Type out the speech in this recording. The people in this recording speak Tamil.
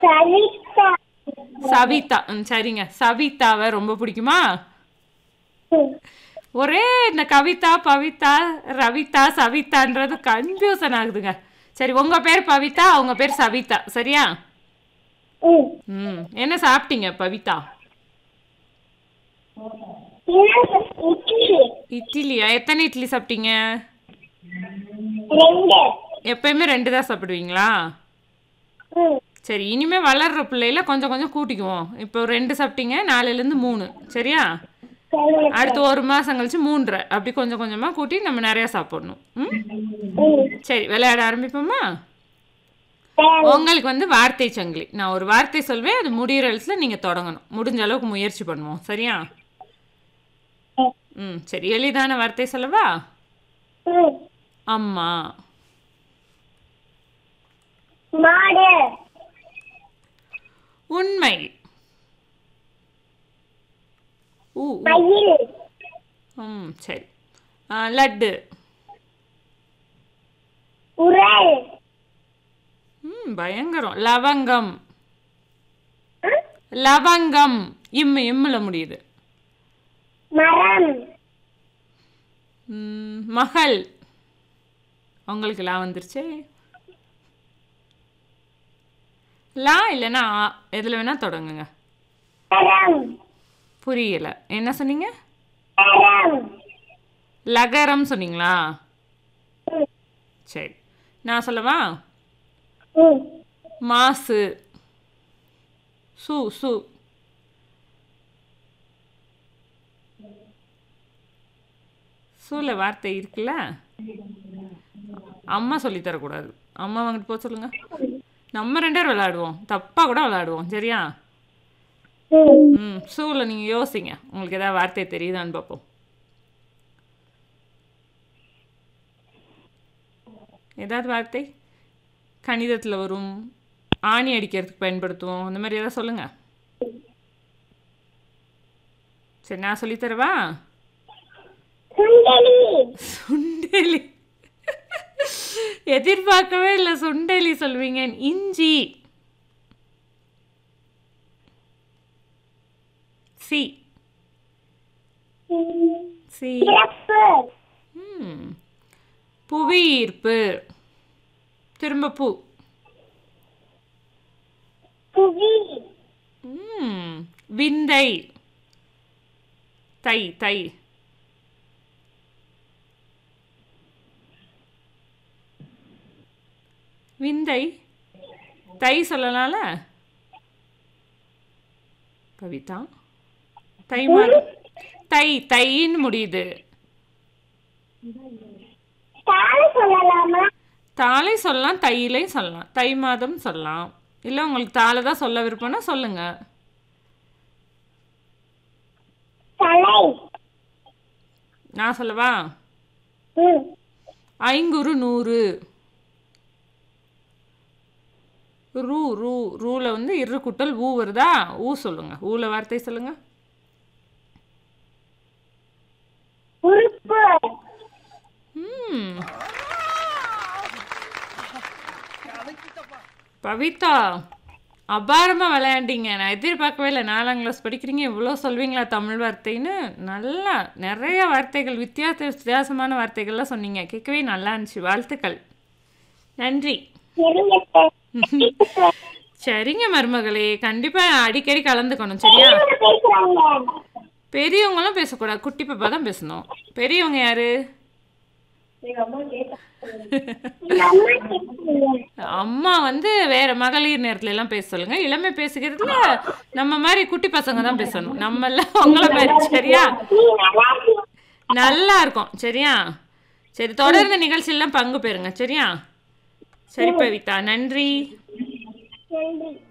சவிதா சவிதா ம், சரிங்க சவிதாவை ரொம்ப பிடிக்குமா ஒரே இந்த கவிதா பவிதா ரவிதா சவிதான்றது கன்ஃபியூசன் ஆகுதுங்க சரி உங்க பேர் பவிதா அவங்க பேர் சவிதா சரியா ம் ம் என்ன சாப்பிட்டீங்க பவிதா இன்னும் இட்லி இட்லியா எத்தனை இட்லி சாப்பிட்டீங்க ரெண்டு எப்பயுமே ரெண்டு தான் சாப்பிடுவீங்களா ம் சரி இனிமே வளர்ற பிள்ளையில கொஞ்சம் கொஞ்சம் கூட்டிக்குவோம் இப்போ ரெண்டு சாப்பிட்டீங்க நாலுலேருந்து மூணு சரியா சரி அடுத்து ஒரு மாதம் கழிச்சு மூன்றரை அப்படி கொஞ்சம் கொஞ்சமாக கூட்டி நம்ம நிறையா சாப்பிடணும் ம் ம் சரி விளையாட ஆரம்பிப்போமா சரி உங்களுக்கு வந்து வார்த்தை சங்கிலி நான் ஒரு வார்த்தை சொல்வேன் அது முடிகிற இடத்துல நீங்கள் தொடங்கணும் முடிஞ்ச அளவுக்கு முயற்சி பண்ணுவோம் சரியா ம் சரி எளிதான வார்த்தை சொல்லவா ம் அம்மா மாடு உண்மை ஊ ஊ. மயில் ம் சரி ஆ, லட்டு உரல் ம் பயங்கரம் லவங்கம் ம்? லவங்கம் இம்மு இம்முல முடியுது மரம் ம், மகள் உங்களுக்கு லா வந்துருச்சே லா இல்லைன்னா ஆ எதில் வேணால் தொடங்குங்க தரம் புரியல என்ன சொன்னீங்க தரம் லகரம் சொன்னீங்களா ம் சரி நான் சொல்லவா ம் மாசு சு சு சூல வார்த்தை இருக்குல்ல அம்மா சொல்லித் தரக்கூடாது அம்மா வாங்கிட்டு போக சொல்லுங்க நம்ம ரெண்டு பேரும் விளையாடுவோம் தப்பாக கூட விளையாடுவோம் சரியா ம் ம் சூல நீங்கள் யோசிங்க உங்களுக்கு ஏதாவது வார்த்தை தெரியுதான்னு பார்ப்போம் ஏதாவது வார்த்தை கணிதத்தில் வரும் ஆணி அடிக்கிறதுக்கு பயன்படுத்துவோம் அந்த மாதிரி ஏதாவது சொல்லுங்க சரி நான் சொல்லித் தரவா சுண்டலி சுண்டலி எதிர்பார்க்கவே இல்லை சுண்டலி சொல்வீங்க இஞ்சி சி ம், சி சிறப்பு ம். புவியீர்ப்பு திரும்ப பூ புவி ம். விந்தை தை தை விந்தை தை சொல்லலாம்ல கவிதா தை மாதம் தை தைன்னு முடியுது தாழ சொல்லலாமா தாளை சொல்லலாம் தையிலையும் சொல்லலாம் தை மாதம் சொல்லலாம் இல்லை உங்களுக்கு தாளை தான் சொல்ல விருப்பம்னா சொல்லுங்க தலை நான் சொல்லவா ம் ஐங்குறு நூறு ரூ ரூ ரூல வந்து இரு குட்டல் ஊ வருதா ஊ சொல்லுங்க ஊல வார்த்தை சொல்லுங்க உறுப்பு ம் பவிதா அபாரமா விளையாண்டீங்க நான் எதிர்பார்க்கவே இல்லை நாலாம் கிளாஸ் படிக்கிறீங்க இவ்வளோ சொல்வீங்களா தமிழ் வார்த்தைன்னு நல்லா நிறைய வார்த்தைகள் வித்தியாச வித்தியாசமான வார்த்தைகள்லாம் சொன்னீங்க கேட்கவே நல்லா இருந்துச்சு வாழ்த்துக்கள் நன்றி சரிங்க சார். சரிங்க மருமகளே கண்டிப்பா அடிக்கடி கலந்துக்கணும் சரியா இவங்க பேசுறாங்க பெரியவங்களும் பேசக்கூடாது குட்டி பாப்பா தான் பேசணும் பெரியவங்க யாரு எங்க அம்மா கேட்குறாங்க அம்மா வந்து வேற மகளிர் நேரத்துல எல்லாம் பேச சொல்லுங்க இளமை பேசுகிறதுல நம்ம மாதிரி குட்டி பசங்க தான் பேசணும் நம்ம எல்லாம் உங்கள மாதிரி சரியா நீ நல்லா இருக்கியா? நல்லா இருக்கும் சரியா சரி தொடர்ந்து நிகழ்ச்சியெல்லாம் பங்கு பெறுங்க சரியா சரி பவிதா நன்றி நன்றி